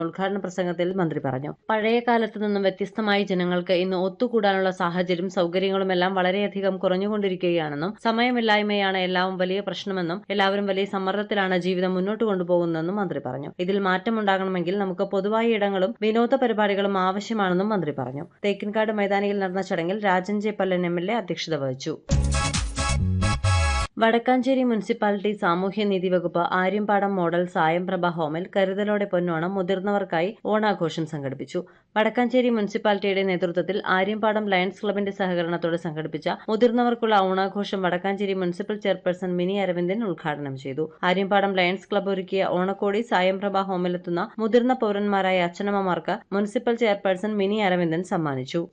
ഉദ്ഘാടന പ്രസംഗത്തിൽ മന്ത്രി പറഞ്ഞു പഴയ കാലത്തു നിന്നും വ്യത്യസ്തമായി ജനങ്ങൾക്ക് ഇന്ന് ഒത്തുകൂടാനുള്ള സാഹചര്യം സൗകര്യങ്ങളുമെല്ലാം വളരെയധികം കുറഞ്ഞുകൊണ്ടിരിക്കുകയാണെന്നും സമയമില്ലായ്മയാണ് എല്ലാം വലിയ പ്രശ്നമെന്നും എല്ലാവരും വലിയ സമ്മർദ്ദത്തിലാണ് ജീവിതം മുന്നോട്ട് കൊണ്ടുപോകുന്നതെന്നും മന്ത്രി പറഞ്ഞു ഇതിൽ മാറ്റമുണ്ടാകണമെങ്കിൽ നമുക്ക് പൊതുവായ ഇടങ്ങളും വിനോദ പരിപാടികളും ആവശ്യമാണെന്നും മന്ത്രി പറഞ്ഞു തേക്കിൻകാട് മൈതാനിയിൽ നടന്ന ചടങ്ങിൽ Rajan J Pallan M L A അധ്യക്ഷത വഹിച്ചു വടക്കാഞ്ചേരി മുനിസിപ്പാലിറ്റി സാമൂഹ്യനീതി വകുപ്പ് ആര്യമ്പാടം മോഡൽ സായംപ്രഭ ഹോമിൽ കരുതലോടെ പൊന്നോണം മുതിർന്നവർക്കായി ഓണാഘോഷം സംഘടിപ്പിച്ചു വടക്കാഞ്ചേരി മുനിസിപ്പാലിറ്റിയുടെ നേതൃത്വത്തിൽ ആര്യമ്പാടം ലയൺസ് ക്ലബിന്റെ സഹകരണത്തോടെ സംഘടിപ്പിച്ച മുതിർന്നവർക്കുള്ള ഓണാഘോഷം വടക്കാഞ്ചേരി മുനിസിപ്പൽ ചെയർപേഴ്സൺ മിനി അരവിന്ദൻ ഉദ്ഘാടനം ചെയ്തു ആര്യമ്പാടം ലയൺസ് ക്ലബ് ഒരുക്കിയ ഓണക്കോടി സായംപ്രഭ ഹോമിലെത്തുന്ന മുതിർന്ന പൌരന്മാരായ അച്ഛനമ്മമാർക്ക് മുനിസിപ്പൽ ചെയർപേഴ്സൺ മിനി അരവിന്ദൻ സമ്മാനിച്ചു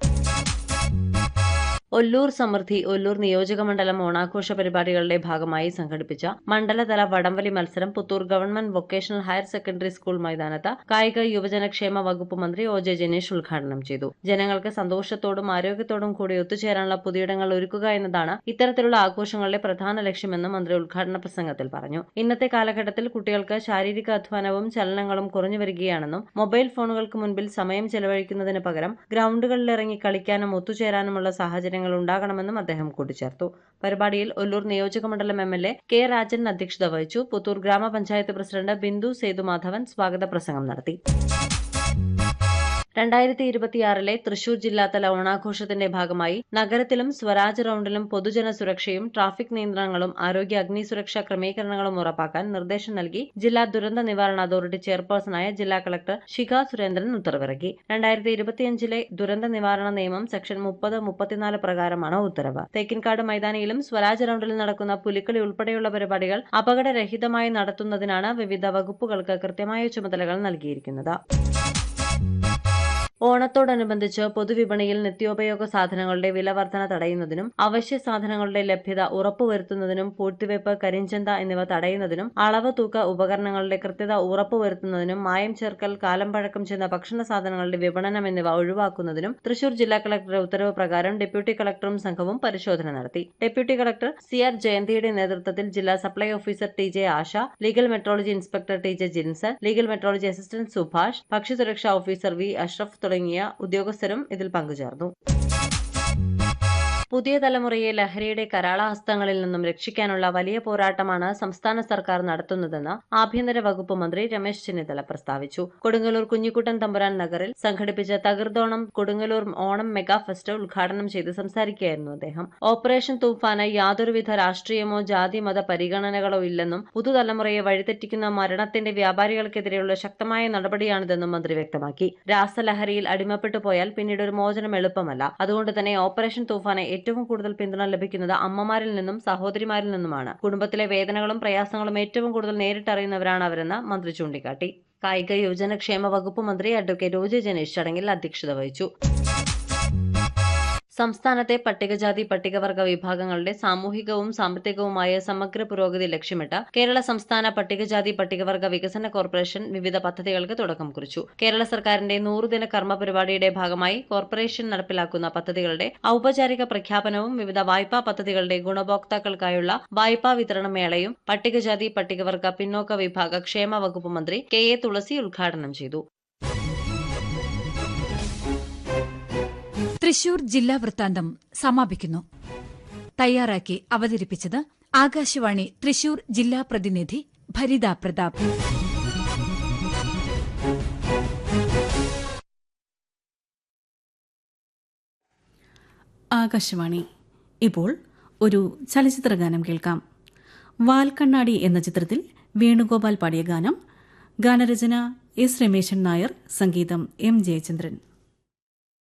ഒല്ലൂർ സമൃദ്ധി ഒല്ലൂർ നിയോജകമണ്ഡലം ഓണാഘോഷ പരിപാടികളുടെ ഭാഗമായി സംഘടിപ്പിച്ച മണ്ഡലതല വടംവലി മത്സരം Puthur government vocational higher secondary school മൈതാനത്ത് കായിക യുവജനക്ഷേമ വകുപ്പ് മന്ത്രി ഒ ജെ ജനീഷ് ഉദ്ഘാടനം ചെയ്തു ജനങ്ങൾക്ക് സന്തോഷത്തോടും ആരോഗ്യത്തോടും കൂടി ഒത്തുചേരാനുള്ള പുതിയിടങ്ങൾ ഒരുക്കുക എന്നതാണ് ഇത്തരത്തിലുള്ള ആഘോഷങ്ങളുടെ പ്രധാന ലക്ഷ്യമെന്ന് മന്ത്രി ഉദ്ഘാടന പ്രസംഗത്തിൽ പറഞ്ഞു ഇന്നത്തെ കാലഘട്ടത്തിൽ കുട്ടികൾക്ക് ശാരീരിക അധ്വാനവും ചലനങ്ങളും കുറഞ്ഞു വരികയാണെന്നും മൊബൈൽ ഫോണുകൾക്ക് മുൻപിൽ സമയം ചെലവഴിക്കുന്നതിന് പകരം ഗ്രൌണ്ടുകളിലിറങ്ങി കളിക്കാനും ഒത്തുചേരാനുമുള്ള സാഹചര്യം സാഹചര്യങ്ങൾ ഉണ്ടാകണമെന്നും അദ്ദേഹം കൂട്ടിച്ചേർത്തു പരിപാടിയിൽ ഒല്ലൂർ നിയോജകമണ്ഡലം M L A K Rajan അധ്യക്ഷത വഹിച്ചു പുത്തൂർ ഗ്രാമപഞ്ചായത്ത് പ്രസിഡന്റ് ബിന്ദു സേതുമാധവൻ സ്വാഗത പ്രസംഗം നടത്തി രണ്ടായിരത്തി ഇരുപത്തിയാറിലെ തൃശൂർ ജില്ലാതല ഓണാഘോഷത്തിന്റെ ഭാഗമായി നഗരത്തിലും സ്വരാജ് റൌണ്ടിലും പൊതുജന സുരക്ഷയും ട്രാഫിക് നിയന്ത്രണങ്ങളും ആരോഗ്യ അഗ്നി സുരക്ഷാ ക്രമീകരണങ്ങളും ഉറപ്പാക്കാൻ നിർദ്ദേശം നൽകി ജില്ലാ ദുരന്ത നിവാരണ അതോറിറ്റി ചെയർപേഴ്സണായ ജില്ലാ കളക്ടർ ശിഖ സുരേന്ദ്രൻ ഉത്തരവിറക്കി രണ്ടായിരത്തി ഇരുപത്തിയഞ്ചിലെ ദുരന്ത നിവാരണ നിയമം സെക്ഷൻ മുപ്പത് മുപ്പത്തിനാല് പ്രകാരമാണ് ഉത്തരവ് തേക്കിൻകാട് മൈതാനിയിലും സ്വരാജ് റൌണ്ടിൽ നടക്കുന്ന പുലിക്കളി ഉൾപ്പെടെയുള്ള പരിപാടികൾ അപകടരഹിതമായി നടത്തുന്നതിനാണ് വിവിധ വകുപ്പുകൾക്ക് കൃത്യമായ ചുമതലകൾ നൽകിയിരിക്കുന്നത് ഓണത്തോടനുബന്ധിച്ച് പൊതുവിപണിയിൽ നിത്യോപയോഗ സാധനങ്ങളുടെ വിലവർധന തടയുന്നതിനും അവശ്യ സാധനങ്ങളുടെ ലഭ്യത ഉറപ്പുവരുത്തുന്നതിനും പൂഴ്ത്തിവയ്പ് കരിഞ്ചന്ത എന്നിവ തടയുന്നതിനും അളവ് തൂക്ക ഉപകരണങ്ങളുടെ കൃത്യത ഉറപ്പുവരുത്തുന്നതിനും മായം ചേർക്കൽ കാലം പഴക്കം ചെന്ന ഭക്ഷണ സാധനങ്ങളുടെ വിപണനം എന്നിവ ഒഴിവാക്കുന്നതിനും തൃശൂർ ജില്ലാ കളക്ടറുടെ ഉത്തരവ് പ്രകാരം ഡെപ്യൂട്ടി കളക്ടറും സംഘവും പരിശോധന നടത്തി ഡെപ്യൂട്ടി കളക്ടർ സി ആർ ജയന്തിയുടെ നേതൃത്വത്തിൽ ജില്ലാ supply officer T J Asha legal metrology inspector T J Jinson legal metrology assistant Subhash ഭക്ഷ്യസുരക്ഷാ ഓഫീസർ വി അഷ്റഫ് തുടങ്ങിയ ഉദ്യോഗസ്ഥരും ഇതിൽ പങ്കുചേർന്നു പുതിയ തലമുറയെ ലഹരിയുടെ കരാളഹസ്തങ്ങളിൽ നിന്നും രക്ഷിക്കാനുള്ള വലിയ പോരാട്ടമാണ് സംസ്ഥാന സർക്കാർ നടത്തുന്നതെന്ന് ആഭ്യന്തര വകുപ്പ് മന്ത്രി രമേശ് ചെന്നിത്തല പ്രസ്താവിച്ചു കൊടുങ്ങല്ലൂർ കുഞ്ഞിക്കുട്ടൻ തമ്പുരാൻ നഗറിൽ സംഘടിപ്പിച്ച തകർത്തോണം കൊടുങ്ങല്ലൂർ ഓണം മെഗാ ഫെസ്റ്റ് ഉദ്ഘാടനം ചെയ്ത് സംസാരിക്കുകയായിരുന്നു അദ്ദേഹം ഓപ്പറേഷൻ തൂഫാന് യാതൊരുവിധ രാഷ്ട്രീയമോ ജാതി മത പരിഗണനകളോ ഇല്ലെന്നും പുതുതലമുറയെ വഴിതെറ്റിക്കുന്ന മരണത്തിന്റെ വ്യാപാരികൾക്കെതിരെയുള്ള ശക്തമായ നടപടിയാണിതെന്നും മന്ത്രി വ്യക്തമാക്കി രാസലഹരിയിൽ അടിമപ്പെട്ടു പോയാൽ പിന്നീട് ഒരു മോചനം എളുപ്പമല്ല അതുകൊണ്ട് തന്നെ ഓപ്പറേഷൻ തൂഫാനെ ഏറ്റവും കൂടുതൽ പിന്തുണ ലഭിക്കുന്നത് അമ്മമാരിൽ നിന്നും സഹോദരിമാരിൽ നിന്നുമാണ് കുടുംബത്തിലെ വേദനകളും പ്രയാസങ്ങളും ഏറ്റവും കൂടുതൽ നേരിട്ടറിയുന്നവരാണ് അവരെന്ന് മന്ത്രി ചൂണ്ടിക്കാട്ടി കായിക യുവജനക്ഷേമ വകുപ്പ് മന്ത്രി അഡ്വക്കേറ്റ് ഒ ജെ ജനീഷ് ചടങ്ങിൽ അധ്യക്ഷത വഹിച്ചു സംസ്ഥാനത്തെ പട്ടികജാതി പട്ടികവർഗ വിഭാഗങ്ങളുടെ സാമൂഹികവും സാമ്പത്തികവുമായ സമഗ്ര പുരോഗതി ലക്ഷ്യമിട്ട് കേരള സംസ്ഥാന പട്ടികജാതി പട്ടികവർഗ വികസന കോർപ്പറേഷൻ വിവിധ പദ്ധതികൾക്ക് തുടക്കം കുറിച്ചു കേരള സർക്കാരിന്റെ നൂറുദിന കർമ്മ പരിപാടിയുടെ ഭാഗമായി കോർപ്പറേഷൻ നടപ്പിലാക്കുന്ന പദ്ധതികളുടെ ഔപചാരിക പ്രഖ്യാപനവും വിവിധ വായ്പാ പദ്ധതികളുടെ ഗുണഭോക്താക്കൾക്കായുള്ള വായ്പാ വിതരണ മേളയും പട്ടികജാതി പട്ടികവർഗ പിന്നോക്ക വിഭാഗ ക്ഷേമ വകുപ്പ് മന്ത്രി കെ എ തുളസി ഉദ്ഘാടനം ചെയ്തു തൃശൂർ ജില്ലാ വൃത്താന്തം സമാപിക്കുന്നു തയ്യാറാക്കി അവതരിപ്പിച്ചത് ആകാശവാണി തൃശൂർ ജില്ലാ പ്രതിനിധി ഭരിത പ്രതാപ് ആകാശവാണി ഇപ്പോൾ ഒരു ചലച്ചിത്ര ഗാനം കേൾക്കാം വാൽക്കണ്ണാടി എന്ന ചിത്രത്തിൽ വേണുഗോപാൽ പാടിയ ഗാനം ഗാനരചന എസ് രമേശൻ നായർ സംഗീതം എം ജയചന്ദ്രൻ